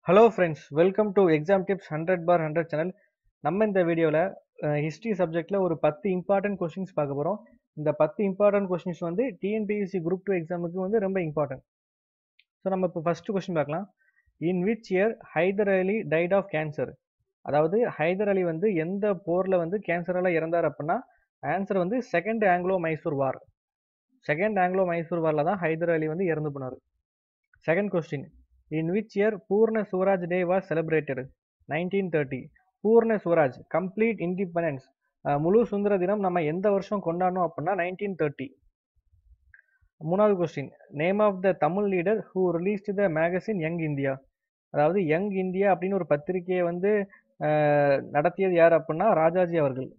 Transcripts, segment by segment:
hello friends welcome to exam tips hundred for hundred channel நம்ம இந்த வீடியோவில் history சப்ஜெக்டில் ஒரு பத்து இம்பார்ட்டன்ட் கொஸ்டின்ஸ் பார்க்க போகிறோம் இந்த பத்து இம்பார்ட்டன்ட் கொஸ்டின்ஸ் வந்து டிஎன்பிஎஸ்சி குரூப் டூ எக்ஸாமுக்கு வந்து ரொம்ப இம்பார்ட்டன்ட் ஸோ நம்ம இப்போ ஃபஸ்ட்டு கொஸ்டின் பார்க்கலாம் in which year Hyder Ali died of cancer அதாவது ஹைதர் அலி வந்து எந்த போரில் வந்து கேன்சரால் இறந்தார் அப்படின்னா ஆன்சர் வந்து second Anglo Mysore war second Anglo Mysore வாரில் தான் ஹைதர் அலி வந்து இறந்து போனார் second question in which year Purna Swaraj day was celebrated nineteen thirty Purna Swaraj complete independence முழு சுதந்திர தினம் நம்ம எந்த வருஷம் கொண்டாடணும் அப்படின்னா நைன்டீன் தேர்ட்டி மூணாவது question name of the Tamil leader who released the magazine Young India அதாவது யங் இந்தியா அப்படின்னு ஒரு பத்திரிகையை வந்து நடத்தியது யார் அப்படின்னா ராஜாஜி அவர்கள்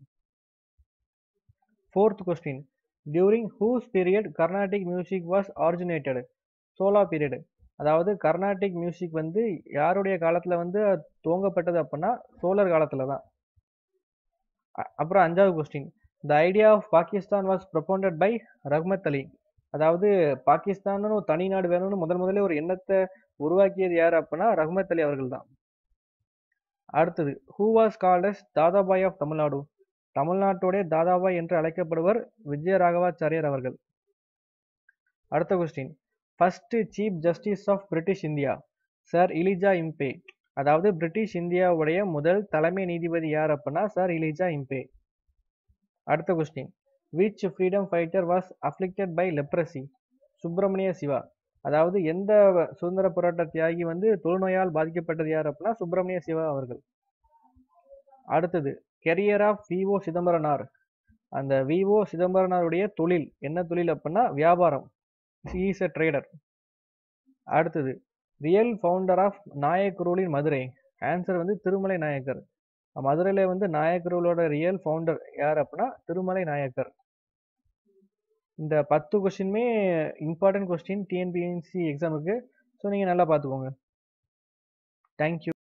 fourth question during whose period Carnatic music was originated Chola period அதாவது கர்நாடிக் மியூசிக் வந்து யாருடைய காலத்தில் வந்து துவங்கப்பட்டது அப்படின்னா சோழர் காலத்தில் தான் அப்புறம் அஞ்சாவது question the idea of Pakistan was propounded by Rahmat Ali அதாவது பாகிஸ்தான் ஒரு தனி நாடு வேணும்னு முதல் முதல்ல ஒரு எண்ணத்தை உருவாக்கியது யார் அப்படின்னா ரஹ்மத் அலி அவர்கள் தான் அடுத்தது who was called as Dadabhai of Tamil Nadu தமிழ்நாட்டுடைய தாதாபாய் என்று அழைக்கப்படுவர் விஜய ராகவாச்சாரியர் அவர்கள் அடுத்த question first chief justice of British India sir Elijah Impey அதாவது பிரிட்டிஷ் இந்தியாவுடைய முதல் தலைமை நீதிபதி யார் அப்படின்னா சார் இலிஜா இம்பே அடுத்த question which freedom fighter was afflicted by leprosy Subramaniya Siva அதாவது எந்த சுதந்திர போராட்ட தியாகி வந்து தொழுநோயால் பாதிக்கப்பட்டது யார் அப்படின்னா சுப்பிரமணிய சிவா அவர்கள் அடுத்தது கெரியர் ஆஃப் விஓ சிதம்பரனார் அந்த விஓ சிதம்பரனாருடைய தொழில் என்ன தொழில் அப்படின்னா வியாபாரம் இஸ் எ ட்ரேடர் அடுத்தது ரியல் ஃபவுண்டர் ஆஃப் நாயக்கரூலின் மதுரை ஆன்சர் வந்து திருமலை நாயக்கர் மதுரையில் வந்து நாயக்கரூலோட ரியல் ஃபவுண்டர் யார் அப்படின்னா திருமலை நாயக்கர் இந்த பத்து கொஸ்டினுமே இம்பார்ட்டன்ட் கொஸ்டின் டிஎன்பிஎன்சி எக்ஸாமுக்கு ஸோ நீங்கள் நல்லா பார்த்துக்கோங்க தேங்க்யூ